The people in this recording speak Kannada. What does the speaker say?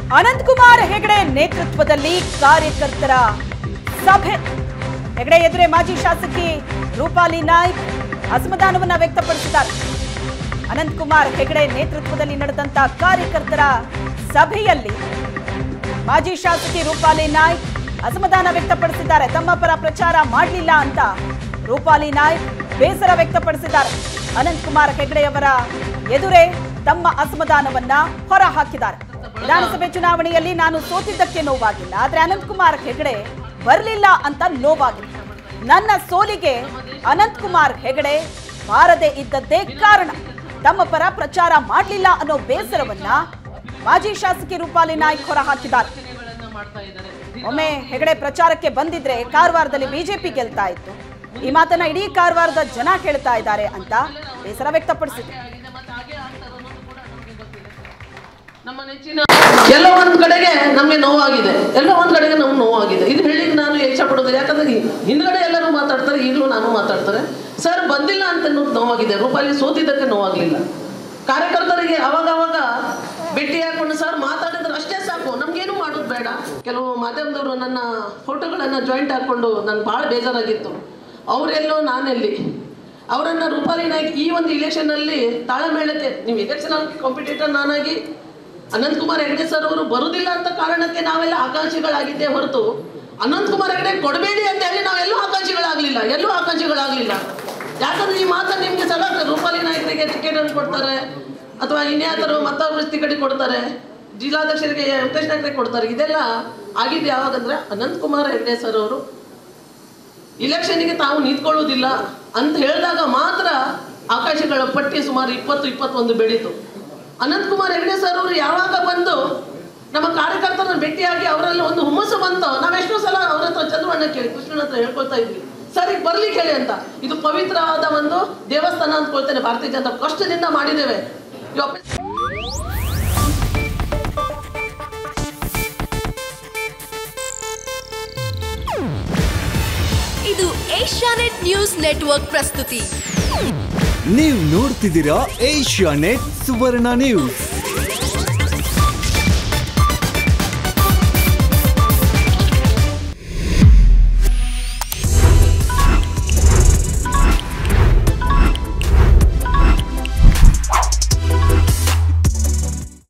ಅನಂತಕುಮಾರ್ ಹೆಗಡೆ ನೇತೃತ್ವದಲ್ಲಿ ಕಾರ್ಯಕರ್ತರ ಸಭೆ ಹೆಗಡೆ ಎದುರೇ ಮಾಜಿ ಶಾಸಕಿ ರೂಪಾಲಿ ನಾಯ್ಕ್ ಅಸಮಾಧಾನವನ್ನ ವ್ಯಕ್ತಪಡಿಸಿದ್ದಾರೆ ಅನಂತಕುಮಾರ್ ಹೆಗಡೆ ನೇತೃತ್ವದಲ್ಲಿ ನಡೆದಂತ ಕಾರ್ಯಕರ್ತರ ಸಭೆಯಲ್ಲಿ ಮಾಜಿ ಶಾಸಕಿ ರೂಪಾಲಿ ನಾಯ್ಕ್ ಅಸಮಾಧಾನ ವ್ಯಕ್ತಪಡಿಸಿದ್ದಾರೆ ತಮ್ಮ ಪರ ಪ್ರಚಾರ ಮಾಡಲಿಲ್ಲ ಅಂತ ರೂಪಾಲಿ ನಾಯ್ಕ್ ಬೇಸರ ವ್ಯಕ್ತಪಡಿಸಿದ್ದಾರೆ ಅನಂತಕುಮಾರ್ ಹೆಗಡೆಯವರ ಎದುರೇ ತಮ್ಮ ಅಸಮಾಧಾನವನ್ನ ಹೊರ ಹಾಕಿದ್ದಾರೆ ವಿಧಾನಸಭೆ ಚುನಾವಣೆಯಲ್ಲಿ ನಾನು ಸೋತಿದ್ದಕ್ಕೆ ನೋವಾಗಿಲ್ಲ ಆದ್ರೆ ಅನಂತಕುಮಾರ್ ಹೆಗಡೆ ಬರಲಿಲ್ಲ ಅಂತ ನೋವಾಗಿದೆ ನನ್ನ ಸೋಲಿಗೆ ಅನಂತಕುಮಾರ್ ಹೆಗಡೆ ಬಾರದೆ ಇದ್ದದ್ದೇ ಕಾರಣ ತಮ್ಮ ಪರ ಪ್ರಚಾರ ಮಾಡಲಿಲ್ಲ ಅನ್ನೋ ಬೇಸರವನ್ನ ಮಾಜಿ ಶಾಸಕಿ ರೂಪಾಲಿ ನಾಯ್ಕ್ ಹೊರ ಹಾಕಿದ್ದಾರೆ ಒಮ್ಮೆ ಹೆಗಡೆ ಪ್ರಚಾರಕ್ಕೆ ಬಂದಿದ್ರೆ ಕಾರವಾರದಲ್ಲಿ ಬಿಜೆಪಿ ಗೆಲ್ತಾ ಇತ್ತು ಈ ಮಾತನ್ನ ಇಡೀ ಕಾರವಾರದ ಜನ ಕೇಳ್ತಾ ಇದ್ದಾರೆ ಅಂತ ಬೇಸರ ವ್ಯಕ್ತಪಡಿಸಿದ್ರು ನಮ್ಮ ನೆಚ್ಚಿನ ಎಲ್ಲ ಒಂದ್ ಕಡೆಗೆ ನಮ್ಗೆ ನೋವಾಗಿದೆ ಎಲ್ಲ ಒಂದ್ ಕಡೆಗೆ ನಮ್ಗೆ ನೋವಾಗಿದೆ ಇದು ಹೇಳಿ ನಾನು ಇಷ್ಟ ಪಡೋದು ಯಾಕಂದ್ರೆ ಈ ಹಿಂದ್ಗಡೆ ಎಲ್ಲರೂ ಮಾತಾಡ್ತಾರೆ ಈಗಲೂ ನಾನು ಮಾತಾಡ್ತಾರೆ ಸರ್ ಬಂದಿಲ್ಲ ಅಂತ ಅನ್ನೋದು ನೋವಾಗಿದೆ ರೂಪಾಯಿ ಸೋತಿದ್ದಕ್ಕೆ ನೋವಾಗ್ಲಿಲ್ಲ ಕಾರ್ಯಕರ್ತರಿಗೆ ಅವಾಗ ಅವಾಗ ಭೇಟಿ ಹಾಕೊಂಡು ಸರ್ ಮಾತಾಡಿದ್ರೆ ಅಷ್ಟೇ ಸಾಕು ನಮ್ಗೇನು ಮಾಡೋದು ಬೇಡ ಕೆಲವು ಮಾಧ್ಯಮದವರು ನನ್ನ ಫೋಟೋಗಳನ್ನ ಜಾಯಿಂಟ್ ಹಾಕೊಂಡು ನನ್ಗೆ ಭಾಳ ಬೇಜಾರಾಗಿತ್ತು ಅವರೆಲ್ಲೋ ನಾನೆಲ್ಲಿ ಅವರನ್ನ ರೂಪಾಲಿ ನಾಯ್ಕ್ ಈ ಒಂದು ಇಲೆಕ್ಷನ್ ಅಲ್ಲಿ ತಾಳಮೇಳಕ್ಕೆ ನೀವು ಎಲೆಕ್ಷನ್ ಕಾಂಪಿಟೇಟರ್ ನಾನಾಗಿ ಅನಂತ್ ಕುಮಾರ್ ಹೆಗಡೆ ಸರ್ ಅವರು ಬರುದಿಲ್ಲ ಅಂತ ಕಾರಣಕ್ಕೆ ನಾವೆಲ್ಲ ಆಕಾಂಕ್ಷಿಗಳಾಗಿದ್ದೇ ಹೊರತು ಅನಂತ್ ಕುಮಾರ್ ಹೆಗಡೆ ಕೊಡಬೇಡಿ ಅಂತ ಹೇಳಿ ನಾವೆಲ್ಲೂ ಆಕಾಂಕ್ಷಿಗಳಾಗ್ಲಿಲ್ಲ ಎಲ್ಲೂ ಆಕಾಂಕ್ಷಿಗಳಾಗ್ಲಿಲ್ಲ ಯಾಕಂದ್ರೆ ಈ ಮಾತನ್ನು ನಿಮ್ಗೆ ಸಲ ರೂಪಾಲಿ ನಾಯಕರಿಗೆ ಟಿಕೆಟ್ ಅನ್ನು ಕೊಡ್ತಾರೆ ಅಥವಾ ಇನ್ಯಾತರು ಮತ್ತೊಬ್ಬರು ಟಿಕೆಟ್ ಕೊಡ್ತಾರೆ ಜಿಲ್ಲಾಧ್ಯಕ್ಷರಿಗೆ ವೆಂಕಟೇಶ್ ನಾಯಕರಿಗೆ ಕೊಡ್ತಾರೆ ಇದೆಲ್ಲ ಆಗಿದ್ದು ಯಾವಾಗಂದ್ರೆ ಅನಂತ್ ಕುಮಾರ್ ಹೆಗಡೆ ಸರ್ ಅವರು ಇಲೆಕ್ಷನ್ಗೆ ತಾವು ನಿಂತ್ಕೊಳ್ಳೋದಿಲ್ಲ ಅಂತ ಹೇಳಿದಾಗ ಮಾತ್ರ ಆಕಾಶಗಳ ಪಟ್ಟಿ ಸುಮಾರು ಇಪ್ಪತ್ತು ಇಪ್ಪತ್ತೊಂದು ಬೆಳೀತು ಅನಂತಕುಮಾರ್ ಹೆಗಡೆ ಸರ್ ಅವರು ಯಾವಾಗ ಬಂದು ನಮ್ಮ ಕಾರ್ಯಕರ್ತರನ್ನ ಭೇಟಿಯಾಗಿ ಅವರಲ್ಲಿ ಒಂದು ಹುಮ್ಮಸ್ಸು ಬಂತು ನಾವು ಎಷ್ಟೋ ಸಲ ಅವ್ರ ಹತ್ರ ಚಂದ್ರವಣ್ಣ ಕೇಳಿ ಕೃಷ್ಣನ ಹತ್ರ ಹೇಳ್ಕೊಳ್ತಾ ಇದ್ವಿ ಸರ್ ಈಗ ಬರ್ಲಿಕ್ಕೆ ಹೇಳಿ ಅಂತ ಇದು ಪವಿತ್ರವಾದ ಒಂದು ದೇವಸ್ಥಾನ ಅಂದ್ಕೊಳ್ತೇನೆ ಭಾರತೀಯ ಜನತಾ ಕಷ್ಟದಿಂದ ಮಾಡಿದ್ದೇವೆ ಇವತ್ತು ಇದು ಏಷ್ಯಾನೆಟ್ ನ್ಯೂಸ್ ನೆಟ್ವರ್ಕ್ ಪ್ರಸ್ತುತಿ ನೀವು ನೋಡ್ತಿದ್ದೀರಾ ಏಷ್ಯಾ ನೆಟ್ ಸುವರ್ಣ ನ್ಯೂಸ್